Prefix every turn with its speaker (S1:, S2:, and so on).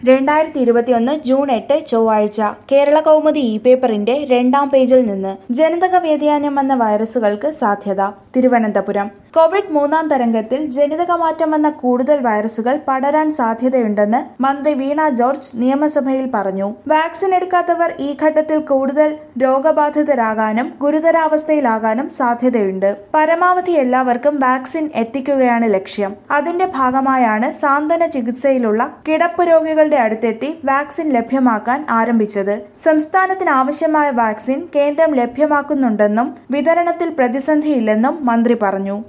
S1: രണ്ടായിരത്തി ഇരുപത്തിയൊന്ന് ജൂൺ എട്ട് ചൊവ്വാഴ്ച കേരള കൗമുദി ഇ പേപ്പറിന്റെ രണ്ടാം പേജിൽ നിന്ന് ജനിതക വ്യതിയാനം വന്ന വൈറസുകൾക്ക് സാധ്യത തിരുവനന്തപുരം കോവിഡ് മൂന്നാം തരംഗത്തിൽ ജനിതക മാറ്റം വന്ന കൂടുതൽ വൈറസുകൾ പടരാൻ സാധ്യതയുണ്ടെന്ന് മന്ത്രി വീണ ജോർജ് നിയമസഭയിൽ പറഞ്ഞു വാക്സിൻ എടുക്കാത്തവർ ഈ ഘട്ടത്തിൽ കൂടുതൽ രോഗബാധിതരാകാനും ഗുരുതരാവസ്ഥയിലാകാനും സാധ്യതയുണ്ട് പരമാവധി എല്ലാവർക്കും വാക്സിൻ എത്തിക്കുകയാണ് ലക്ഷ്യം അതിന്റെ ഭാഗമായാണ് സാന്ത്വന ചികിത്സയിലുള്ള കിടപ്പ് രോഗികളുടെ അടുത്തെത്തി വാക്സിൻ ലഭ്യമാക്കാൻ ആരംഭിച്ചത് സംസ്ഥാനത്തിന് ആവശ്യമായ വാക്സിൻ കേന്ദ്രം ലഭ്യമാക്കുന്നുണ്ടെന്നും വിതരണത്തിൽ പ്രതിസന്ധിയില്ലെന്നും മന്ത്രി പറഞ്ഞു